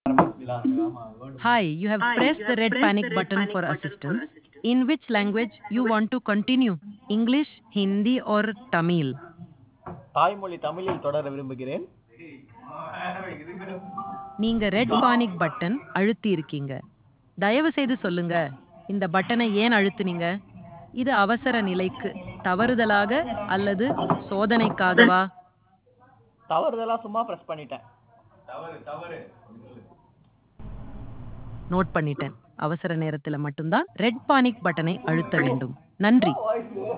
Hi, you have pressed the red panic button for assistance. In which language you want to continue? English, Hindi or Tamil? தாய்மொழி தமிழில் தொடர விரும்புகிறேன் நீங்க red panic button அழுத்தி இருக்கீங்க தயவு செய்து சொல்லுங்க இந்த பட்டனை ஏன் அழுத்துனீங்க இது அவசர நிலைக்கு தவறுதலாக அல்லது சோதனைக்காகவா தவறுதலா சும்மா பிரஸ் பண்ணிட்டேன் நோட் பண்ணிட்டேன் அவசர நேரத்துல மட்டும்தான் ரெட் பானிக் பட்டனை அழுத்த வேண்டும் நன்றி